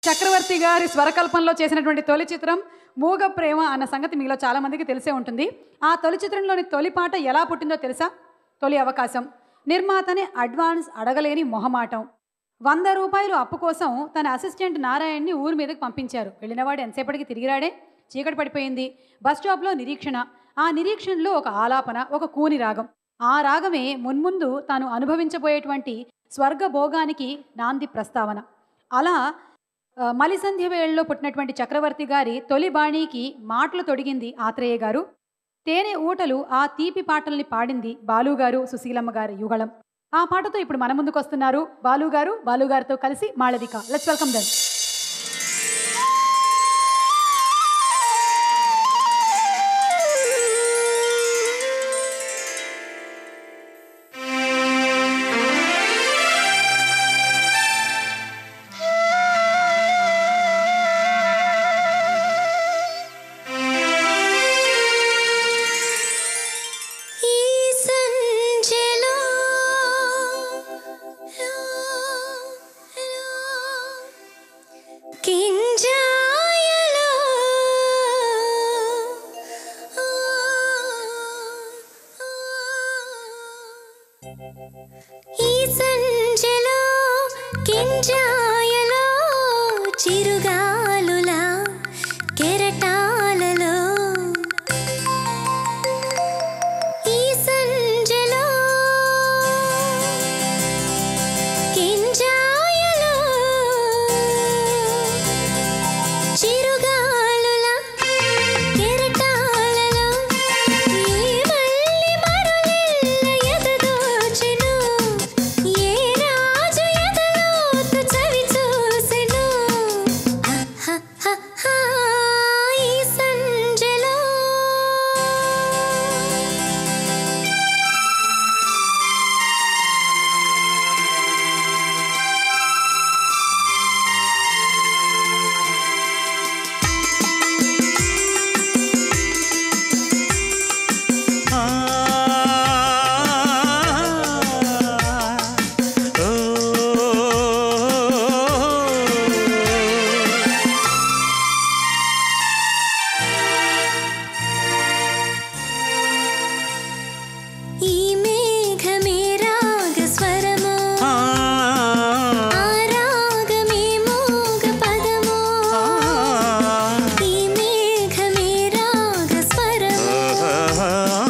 చక్రవర్తి గారి స్వరకల్పనలో చేసినటువంటి తొలి చిత్రం మూగ ప్రేమ అన్న సంగతి మీలో చాలా మందికి తెలిసే ఉంటుంది ఆ తొలి చిత్రంలోని తొలి పాట ఎలా పుట్టిందో తెలుసా తొలి అవకాశం నిర్మాతని అడ్వాన్స్ అడగలేని మొహమాటం వంద రూపాయలు అప్పు కోసం తన అసిస్టెంట్ నారాయణ్ని ఊరి మీదకి పంపించారు వెళ్ళినవాడు ఎంతసేపటికి తిరిగిరాడే చీకటి పడిపోయింది బస్ స్టాప్లో నిరీక్షణ ఆ నిరీక్షణలో ఒక ఆలాపన ఒక కూని రాగం ఆ రాగమే మున్ముందు తాను అనుభవించబోయేటువంటి స్వర్గ భోగానికి నాంది ప్రస్తావన అలా ఆ, మలిసంధ్య వేళలో పుట్టినటువంటి చక్రవర్తి గారి తొలి బాణీకి మాటలు తొడిగింది ఆత్రేయ గారు తేనె ఊటలు ఆ తీపి పాటల్ని పాడింది బాలుగారు సుశీలమ్మ గారి యుగళం ఆ పాటతో ఇప్పుడు మన ముందుకు వస్తున్నారు బాలుగారు బాలుగారితో కలిసి మాళవిక లెట్స్ వెల్కమ్ దెన్ ఈ సంజలో కింజాయలో ఈ సంజలో కింజాయలో చిరుగాలులా కెరటాలలో ఈ సంజలో కింజాయలో చిరుగాలుల కెరటాలలో ఈ మల్లి మరులిల్ల ఎదదోచెను ఏ రాజు ఎదలోతు చవి చూసెను ఆహాహాహా, ఈ సంజలో ఈ మేఘమే రాగ స్వరము ఆ రాగమే మోగ పదము ఈ మేఘమే రాగ స్వరము ఆ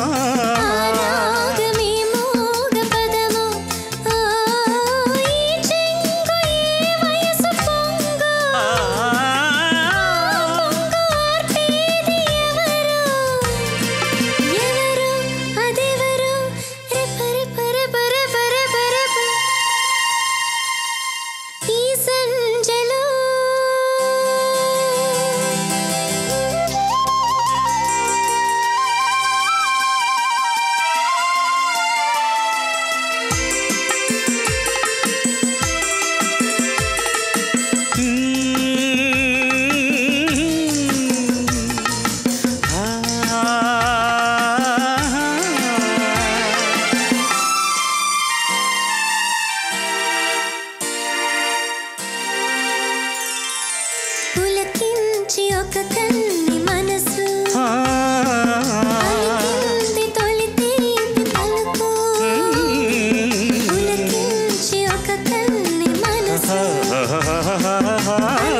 రాగమే మోగ పదము ఆ ఈ చెంగు ఏ వయసు పొంగు పొంగు ఆర్పేది ఎవరు ఎవరు అదెవరు రెపరె పరె పరె పరె పరె ప. ఈ సంజలో పులకించి ఒక కన్ని మనసు అలికింది తొలి తీపి పలుకు పులకించి ఒక కన్ని మనసు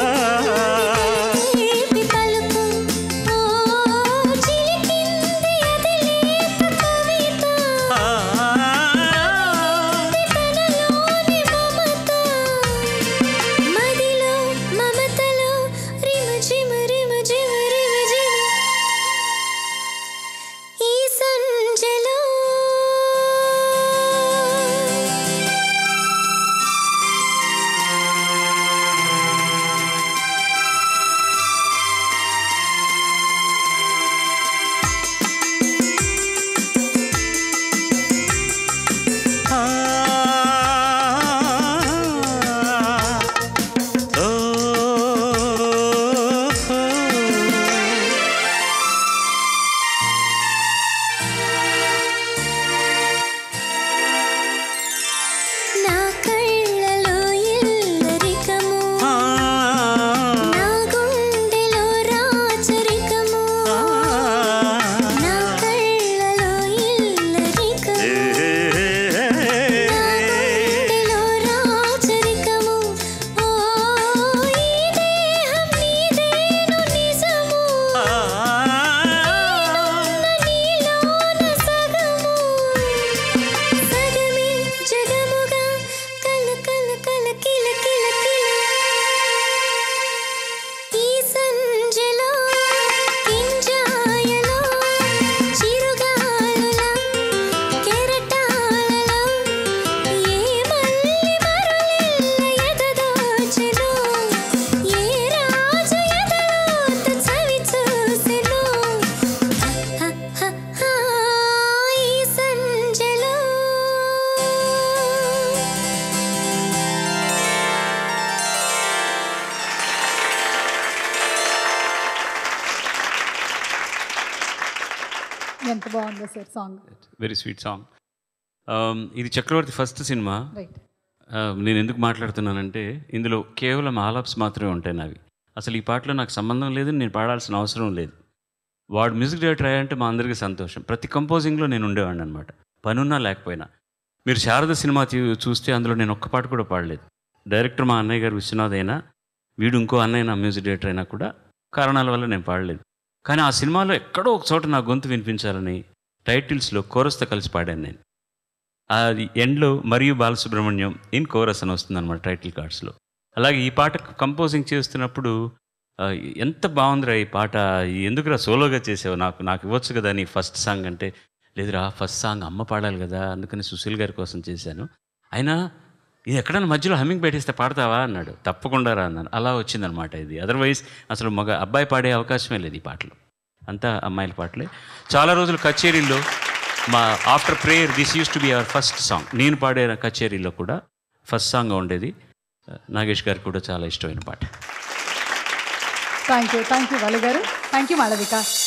ఎంత బాగుందో sir song very sweet song ఇది Chakravarthy first cinema right Uh, నేను ఎందుకు మాట్లాడుతున్నానంటే ఇందులో కేవలం ఆలాప్స్ మాత్రమే ఉంటాయి నావి అసలు ఈ పాటలో నాకు సంబంధం లేదు నేను పాడాల్సిన అవసరం లేదు వాడు మ్యూజిక్ డైరెక్టర్ అయ్యంటే మా అందరికీ సంతోషం ప్రతి కంపోజింగ్లో నేను ఉండేవాడిని అనమాట పనున్నా లేకపోయినా మీరు శారద సినిమా తీ- చూస్తే అందులో నేను ఒక్క పాట కూడా పాడలేదు డైరెక్టర్ మా అన్నయ్య గారు విశ్వనాథ్ అయినా వీడు ఇంకో అన్నయ్య నా మ్యూజిక్ డైరెక్టర్ అయినా కూడా కారణాల వల్ల నేను పాడలేదు కానీ ఆ సినిమాలో ఎక్కడో ఒక చోట నా గొంతు వినిపించాలని టైటిల్స్లో కోరస్తో కలిసి పాడాను నేను అది ఎండ్లో మరియు బాలసుబ్రహ్మణ్యం ఇన్ కోరస్ అని వస్తుంది అనమాట టైటిల్ కార్డ్స్లో అలాగే ఈ పాట కంపోజింగ్ చేస్తున్నప్పుడు ఆ, ఎంత బాగుందిరా ఈ పాట ఎందుకురా సోలోగా చేసావు నాకు నాకు ఇవ్వచ్చు కదా నీ ఫస్ట్ సాంగ్ అంటే లేదురా ఫస్ట్ సాంగ్ అమ్మ పాడాలి కదా అందుకని సుశీల్ గారి కోసం చేశాను అయినా ఇది ఎక్కడైనా మధ్యలో హమ్మింగ్ పెట్టేస్తే పాడతావా అన్నాడు తప్పకుండా రా అన్నాను అలా వచ్చిందనమాట ఇది అదర్వైజ్ అసలు మగ అబ్బాయి పాడే అవకాశమే లేదు ఈ పాటలో అంతా అమ్మాయిల పాటలే చాలా రోజులు కచేరీల్లో మా after prayer this used to be our first song నేను పాడే కచేరీలో కూడా ఫస్ట్ సాంగ్ ఉండేది నాగేష్ గారికి కూడా చాలా ఇష్టమైన పాట thank you thank you Vali గారు థ్యాంక్ యూ మాళవిక